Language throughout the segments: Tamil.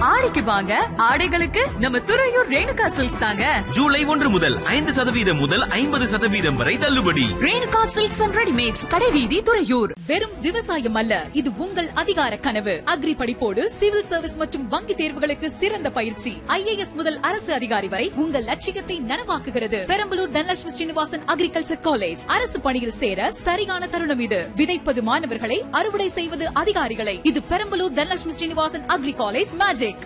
ஆடிக்கு வாங்க ஆடைகளுக்கு நம்ம துறையூர் ரேணுகா சில்க்ஸ் தாங்க ஜூலை ஒன்று முதல் ஐந்து சதவீதம் முதல் ஐம்பது சதவீதம் வரை தள்ளுபடி ரேணுகா சில்க்ஸ் அண்ட் ரெடிமேட்ஸ் கடைவீதி துறையூர் வெறும் விவசாயம் அல்ல இது உங்கள் அதிகார கனவு அக்ரி படிப்போடு சிவில் சர்வீஸ் மற்றும் வங்கி தேர்வுகளுக்கு சிறந்த பயிற்சி ஐஏஎஸ் முதல் அரசு அதிகாரி வரை உங்கள் லட்சியத்தை நனவாக்குகிறது பெரம்பலூர் தனலட்சுமி ஸ்ரீனிவாசன் அக்ரிகல்ச்சர் காலேஜ் அரசு பணியில் சேர சரியான தருணம் இது விதைப்பது மாணவர்களை அறுவடை செய்வது அதிகாரிகளை இது Perambalur Dhanalakshmi Srinivasan agri college magic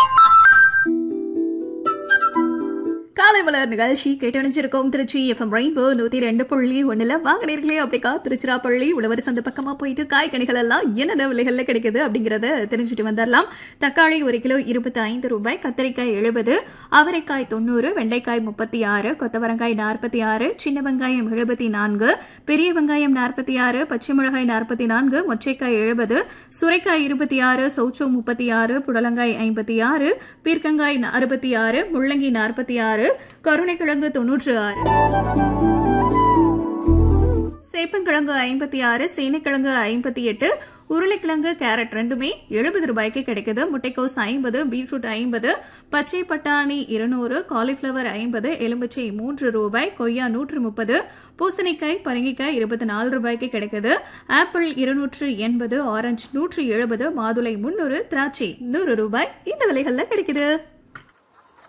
காலை மலர் நிகழ்ச்சி கேட்டணிஞ்சிருக்கோம் திருச்சி எஃப்எம் ரெயின்போ நூத்தி ரெண்டு புள்ளி ஒண்ணுல வாங்கினீர்களே அப்படிக்கா திருச்சிராப்பள்ளி உழவர் சந்தை பக்கமா போயிட்டு காய்கனிகள் எல்லாம் என்னென்ன விலைகள்ல கிடைக்குது அப்படிங்கறத தெரிஞ்சுட்டு வந்துடலாம் தக்காளி ஒரு கிலோ இருபத்தி ஐந்து ரூபாய் கத்திரிக்காய் எழுபது அவரைக்காய் தொண்ணூறு வெண்டைக்காய் முப்பத்தி ஆறு கொத்தவரங்காய் நாற்பத்தி ஆறு சின்ன வெங்காயம் எழுபத்தி நான்கு பெரிய வெங்காயம் நாற்பத்தி ஆறு பச்சை மிளகாய் நாற்பத்தி நான்கு மொச்சைக்காய் எழுபது சுரைக்காய் இருபத்தி ஆறு சௌச்சோ முப்பத்தி ஆறு புடலங்காய் ஐம்பத்தி ஆறு பீர்க்கங்காய் அறுபத்தி ஆறு முள்ளங்கி நாற்பத்தி ஆறு கருணைக்கிழங்கு தொன்னூற்று ஆறு சேப்பங்கிழங்கு ஐம்பத்தி ஆறு சேனைக்கிழங்கு ஐம்பத்தி எட்டு உருளைக்கிழங்கு கேரட் ரெண்டுமே எழுபது ரூபாய்க்கு கிடைக்குது முட்டைக்கோஸ் ஐம்பது பீட்ரூட் ஐம்பது பச்சை பட்டாணி இருநூறு காலிஃப்ளவர் ஐம்பது எலுமிச்சை மூன்று ரூபாய் கொய்யா நூற்று முப்பது பூசணிக்காய் பரங்கிக்காய் இருபத்தி நாலு ரூபாய்க்கு கிடைக்குது ஆப்பிள் இருநூற்று எண்பது ஆரஞ்சு நூற்று எழுபது மாதுளை முன்னூறு திராட்சை நூறு ரூபாய் இந்த விலைகள்ல கிடைக்குது